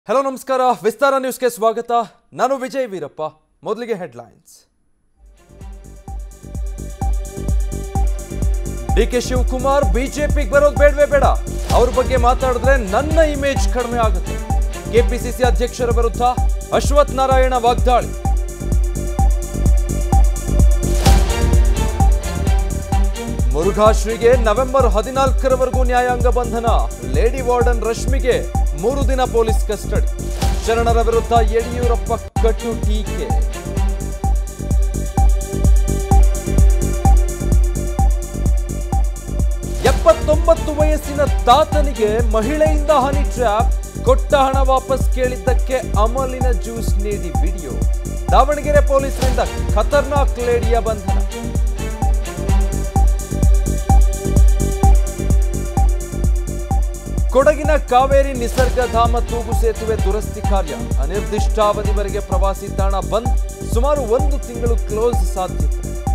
hello ನಮಸ್ಕಾರ ವಿಸ್ತಾರ ನ್ಯೂಸ್ಗೆ ಸ್ವಾಗತ ನಾನು ವಿಜಯ್ ವೀರಪ್ಪ ಮೊದಲಿಗೆ ಹೆಡ್ಲೈನ್ಸ್ ಡಿ ಕೆ ಶಿವಕುಮಾರ್ ಬಿಜೆಪಿಗೆ ಬರೋದು ಬೇಡವೇ ಬೇಡ ಅವ್ರ ಬಗ್ಗೆ ಮಾತಾಡಿದ್ರೆ ನನ್ನ ಇಮೇಜ್ ಕಡಿಮೆ ಆಗುತ್ತೆ ಕೆಪಿಸಿಸಿ ಅಧ್ಯಕ್ಷರ ವಿರುದ್ಧ ಅಶ್ವಥ್ ನಾರಾಯಣ ವಾಗ್ದಾಳಿ ಮುರುಘಾಶ್ರೀಗೆ ನವೆಂಬರ್ ಹದಿನಾಲ್ಕರವರೆಗೂ ನ್ಯಾಯಾಂಗ ಬಂಧನ ಲೇಡಿ ವಾರ್ಡನ್ ರಶ್ಮಿಗೆ ಮೂರು ದಿನ ಪೊಲೀಸ್ ಕಸ್ಟಡಿ ಶರಣರ ವಿರುದ್ಧ ಯಡಿಯೂರಪ್ಪ ಕಟ್ಟು ಟೀಕೆ ಎಪ್ಪತ್ತೊಂಬತ್ತು ವಯಸ್ಸಿನ ತಾತನಿಗೆ ಮಹಿಳೆಯಿಂದ ಹನಿ ಟ್ರ್ಯಾಪ್ ಕೊಟ್ಟ ಹಣ ವಾಪಸ್ ಕೇಳಿದ್ದಕ್ಕೆ ಅಮಲಿನ ಜ್ಯೂಸ್ ನೀಡಿ ವಿಡಿಯೋ ದಾವಣಗೆರೆ ಪೊಲೀಸರಿಂದ ಖತರ್ನಾಕ್ ಲೇಡಿಯ ಬಂಧನ ಕೊಡಗಿನ ಕಾವೇರಿ ನಿಸರ್ಗಧಾಮ ತೂಗು ಸೇತುವೆ ದುರಸ್ತಿ ಕಾರ್ಯ ಅನಿರ್ದಿಷ್ಟಾವಧಿವರೆಗೆ ಪ್ರವಾಸಿ ತಾಣ ಬಂದ್ ಸುಮಾರು ಒಂದು ತಿಂಗಳು ಕ್ಲೋಸ್ ಸಾಧ್ಯತೆ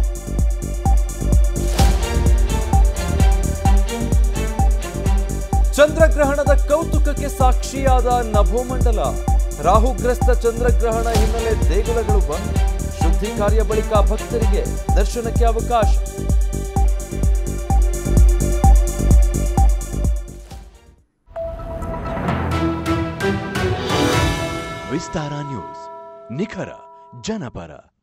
ಚಂದ್ರಗ್ರಹಣದ ಕೌತುಕಕ್ಕೆ ಸಾಕ್ಷಿಯಾದ ನಭೋಮಂಡಲ ರಾಹುಗ್ರಸ್ತ ಚಂದ್ರಗ್ರಹಣ ಹಿನ್ನೆಲೆ ದೇಗುಲಗಳು ಬಂದ್ ಶುದ್ಧಿ ಕಾರ್ಯ ಬಳಿಕ ಭಕ್ತರಿಗೆ ದರ್ಶನಕ್ಕೆ ಅವಕಾಶ ವಿಸ್ತಾರ ನ್ಯೂಸ್ ನಿಖರ ಜನಪರ